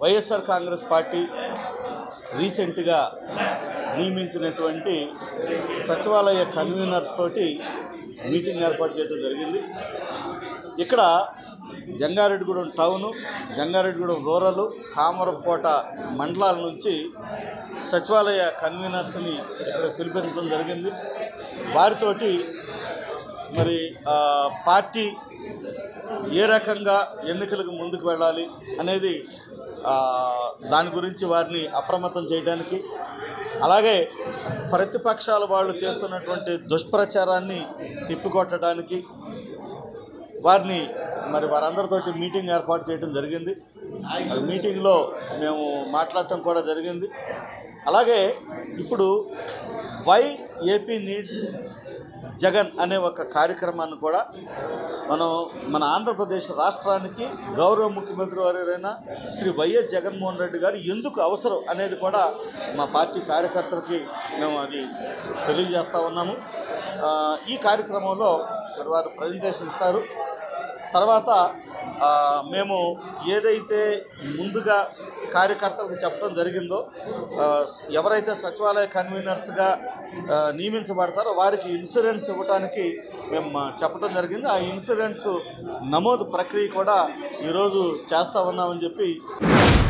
YSR Congress party రీసెంట్గా నియమించినటువంటి సచివాలయ conveners తోటి మీటింగ్ ఏర్పాటు చేయడం జరిగింది ఇక్కడ జంగారెడ్డిగూడెం టౌను జంగారెడ్డిగూడెం రూరల్ కామరకోట మండలాల నుంచి సచివాలయ కన్వీనర్స్ని ఇక్కడ పిలిపించడం జరిగింది వారితోటి మరి ఆ, పార్టీ ఏ రకంగా ఎన్నికలకు ముందుకు వెళ్ళాలి అనేది ఆ, దాని గురించి వారిని అప్రమత్తం చేయడానికి అలాగే ప్రతిపక్షాల వాళ్ళు చేస్తున్నటువంటి దుష్ప్రచారాన్ని తిప్పికొట్టడానికి వారిని మరి వారందరితోటి మీటింగ్ ఏర్పాటు చేయడం జరిగింది ఆ మీటింగ్లో మేము మాట్లాడటం కూడా జరిగింది అలాగే ఇప్పుడు వై ఏపీ నీడ్స్ జగన్ అనే ఒక కార్యక్రమాన్ని కూడా మనం మన ఆంధ్రప్రదేశ్ రాష్ట్రానికి గౌరవ ముఖ్యమంత్రి వారైన శ్రీ వైఎస్ జగన్మోహన్ రెడ్డి గారు ఎందుకు అవసరం అనేది కూడా మా పార్టీ కార్యకర్తలకి మేము అది తెలియజేస్తూ ఉన్నాము ఆ, ఈ కార్యక్రమంలో మరి వారు ప్రజెంటేషన్ ఇస్తారు తర్వాత ఆ, మేము ఏదైతే ముందుగా కార్యకర్తలకు చెప్పడం జరిగిందో ఆ, ఎవరైతే సచివాలయ కన్వీనర్స్గా ఆ, నియమించబడతారో వారికి ఇన్సూరెన్స్ ఇవ్వడానికి మేము ఆ, చెప్పడం జరిగింది ఆ ఇన్సూరెన్స్ నమోదు ప్రక్రియ కూడా ఈరోజు చేస్తా ఉన్నామని చెప్పి